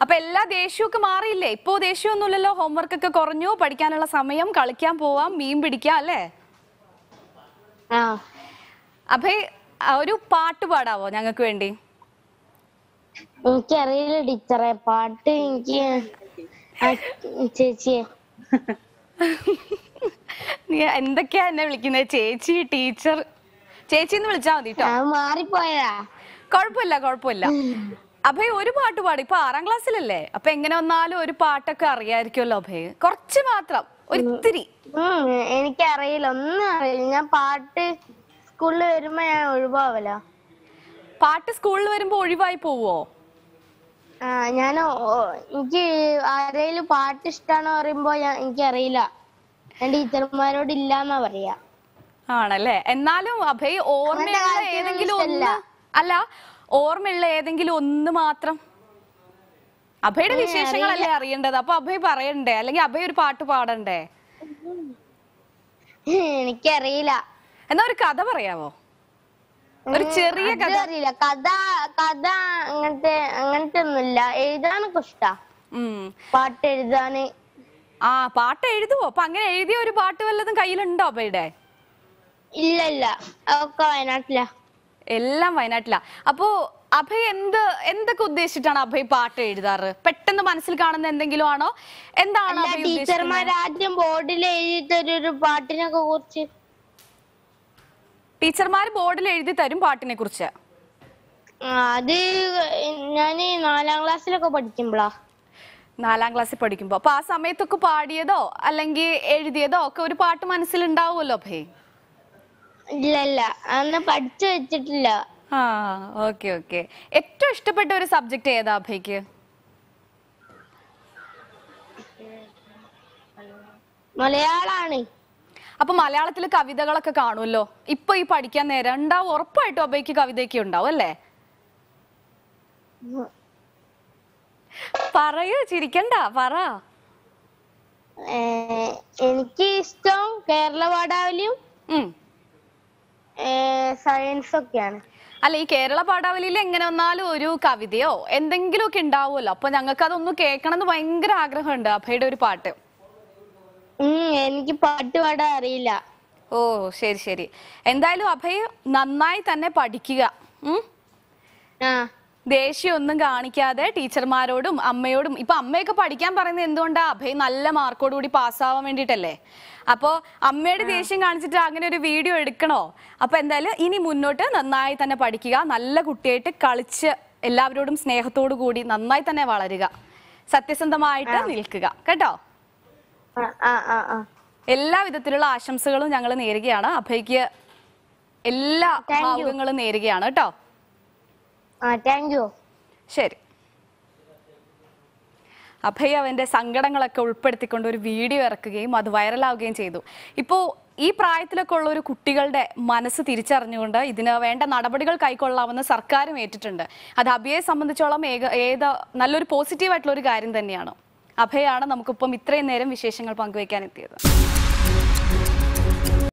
അപ്പൊ എല്ലാ ദേഷ്യമൊക്കെ മാറിയില്ലേ ഇപ്പോ ദേഷ്യമൊന്നുമില്ലല്ലോ ഹോംവർക്ക് ഒക്കെ കുറഞ്ഞു പഠിക്കാനുള്ള സമയം കളിക്കാൻ പോവാം മീൻ പിടിക്കാം അല്ലേ ആ അഭയ് ആ, ഒരു പാട്ട് പാടാവോ ഞങ്ങൾക്ക് വേണ്ടി എനിക്കറിയില്ല ടീച്ചറെ പാട്ട് എനിക്ക് ആ ചേച്ചിയെ നീ എന്തൊക്കെയാ എന്നെ വിളിക്കുന്നത് ചേച്ചി ടീച്ചർ ചേച്ചി എന്ന് വിളിച്ചാ മതി കേട്ടോ അത് മാറിപ്പോയതാ കുഴപ്പമില്ല കുഴപ്പമില്ല അഭയ് ഒരു പാട്ട് പാടി ഇപ്പൊ ആറാം ക്ലാസ്സിലല്ലേ അപ്പൊ എങ്ങനെ വന്നാലും ഒരു പാട്ടൊക്കെ അറിയായിരിക്കുമല്ലോ അഭയ് കുറച്ച് മാത്രം ഒരിത്തിരി ഉം എനിക്കറിയില്ല ഒന്നും അറിയില്ല ഞാൻ പാട്ട് സ്കൂളിൽ വരുമ്പോ ഞാൻ ഒഴിവാവല പാട്ട് സ്കൂളിൽ വരുമ്പോ ഒഴിവായി പോവോ ആ ഞാൻ എനിക്ക് ആരെങ്കിലും പാട്ട് ഇഷ്ടാന്ന് പറയുമ്പോ ഞാൻ എനിക്കറിയില്ല ഞാൻ ടീച്ചർമാരോട് ഇല്ലാന്നാ പറയാ ആണല്ലേ എന്നാലും അഭയ് ഓർമ്മയുള്ള കാര്യത്തിലൊന്നും ഏതെങ്കിലും ഒന്ന് ഇഷ്ടല്ല. അല്ല ഓർമ്മയുള്ള ഏതെങ്കിലും ഒന്ന് മാത്രം അഭയുടെ വിശേഷങ്ങളല്ലേ അറിയേണ്ടത് അപ്പൊ അഭയ് പറയണ്ടേ അല്ലെങ്കിൽ അഭയ് ഒരു പാട്ട് പാടണ്ടേ എനിക്കറിയില്ല എന്നാ ഒരു കഥ പറയാവോ ഒരു ചെറിയ അത് കഥ അറിയില്ല കഥ കഥ അങ്ങനത്തെ അങ്ങനത്തെ ഒന്നുമില്ല എഴുതാനൊക്കെ ഇഷ്ടാ ഉം പാട്ട് എഴുതാന് ആ പാട്ട് എഴുതുവോ അപ്പൊ അങ്ങനെ എഴുതിയ ഒരു പാട്ട് വല്ലതും കയ്യിലുണ്ടോ അഭയുടെ ഇല്ല ഇല്ല ഒക്കെ വയനാട്ടിലാ എല്ലാം വയനാട്ടിലാ അപ്പോ അഭയ് എന്ത് എന്തൊക്കെ ഉദ്ദേശിച്ചിട്ടാണ് അഭയ് പാട്ട് എഴുതാറ് പെട്ടെന്ന് മനസ്സിൽ കാണുന്ന എന്തെങ്കിലും ആണോ എന്താണ് അല്ല അഭയ് ഉദ്ദേശിക്കുന്നത് ടീച്ചർമാർ ആദ്യം ബോർഡിൽ എഴുതി തരും ഒരു പാട്ടിനൊക്കെ കുറിച്ച് ടീച്ചർമാർ ബോർഡിൽ എഴുതി തരും പാട്ടിനെ കുറിച്ച് ആ, അത് ഞാന് നാലാം ക്ലാസ്സിലൊക്കെ പഠിക്കുമ്പോളാ നാലാം ക്ലാസ്സിൽ പഠിക്കുമ്പോ അപ്പൊ ആ സമയത്തൊക്കെ പാടിയതോ അല്ലെങ്കിൽ എഴുതിയതോ ഒക്കെ ഒരു പാട്ട് മനസ്സിലുണ്ടാവുമല്ലോ അഭയ് ഇല്ല ഇല്ല അന്ന് പഠിച്ചു വെച്ചിട്ടില്ല ആ ഓക്കെ ഓക്കെ ഏറ്റവും ഇഷ്ടപ്പെട്ട ഒരു സബ്ജക്ട് ഏതാ അഭയ്ക്ക് മലയാളാണ് അപ്പൊ മലയാളത്തിൽ കവിതകളൊക്കെ കാണുമല്ലോ ഇപ്പൊ ഈ പഠിക്കാൻ നേരം ഉണ്ടാവും ഉറപ്പായിട്ടും അഭയ്ക്ക് കവിതയൊക്കെ ഉണ്ടാവും അല്ലേ പറയൂ ചിരിക്കണ്ട പറ ഏ, എനിക്ക് ഇഷ്ടം കേരള പാഠാവലിയും ഉം സയൻസ് ഒക്കെയാണ് അല്ല ഈ കേരള പാഠാവലിയിൽ എങ്ങനെ വന്നാലും ഒരു കവിതയോ എന്തെങ്കിലുമൊക്കെ ഉണ്ടാവുമല്ലോ അപ്പൊ ഞങ്ങൾക്ക് അതൊന്ന് കേൾക്കണം എന്ന് ഭയങ്കര ആഗ്രഹമുണ്ട് അഭയുടെ ഒരു പാട്ട് ഉം എനിക്ക് പാട്ട് പാടാൻ അറിയില്ല ഓ ശരി ശരി എന്തായാലും അഭയ് നന്നായി തന്നെ പഠിക്കുക ഉം ആ ദേഷ്യം ഒന്നും കാണിക്കാതെ ടീച്ചർമാരോടും അമ്മയോടും ഇപ്പൊ അമ്മയൊക്കെ പഠിക്കാൻ പറയുന്നത് എന്തുകൊണ്ടാ അഭയ് നല്ല മാർക്കോട് കൂടി പാസ്സാവാൻ വേണ്ടിട്ടല്ലേ അപ്പോ അമ്മയുടെ ദേഷ്യം കാണിച്ചിട്ട് അങ്ങനെ ഒരു വീഡിയോ എടുക്കണോ അപ്പൊ എന്തായാലും ഇനി മുന്നോട്ട് നന്നായി തന്നെ പഠിക്കുക നല്ല കുട്ടിയായിട്ട് കളിച്ച് എല്ലാവരോടും സ്നേഹത്തോടു കൂടി നന്നായി തന്നെ വളരുക സത്യസന്ധമായിട്ട് നിൽക്കുക കേട്ടോ ആ ആ ആ ആ എല്ലാ വിധത്തിലുള്ള ആശംസകളും ഞങ്ങൾ നേരുകയാണ് അഭയ്ക്ക് എല്ലാ Thank you. ഭാവുകങ്ങളും നേരുകയാണ് കേട്ടോ ആ താങ്ക് യു ശരി അഭയ് അവന്റെ സങ്കടങ്ങളൊക്കെ ഉൾപ്പെടുത്തിക്കൊണ്ട് ഒരു വീഡിയോ ഇറക്കുകയും അത് വൈറലാവുകയും ചെയ്തു ഇപ്പോൾ ഈ പ്രായത്തിലൊക്കെ ഉള്ള ഒരു കുട്ടികളുടെ മനസ്സ് തിരിച്ചറിഞ്ഞുകൊണ്ട് ഇതിന് വേണ്ട നടപടികൾ കൈക്കൊള്ളാമെന്ന് സർക്കാരും ഏറ്റിട്ടുണ്ട് അത് അഭയെ സംബന്ധിച്ചോളം ഏക ഏത് നല്ലൊരു പോസിറ്റീവായിട്ടുള്ള ഒരു കാര്യം തന്നെയാണ് അഭയാണ് നമുക്കിപ്പം ഇത്രയും നേരം വിശേഷങ്ങൾ പങ്കുവയ്ക്കാൻ എത്തിയത്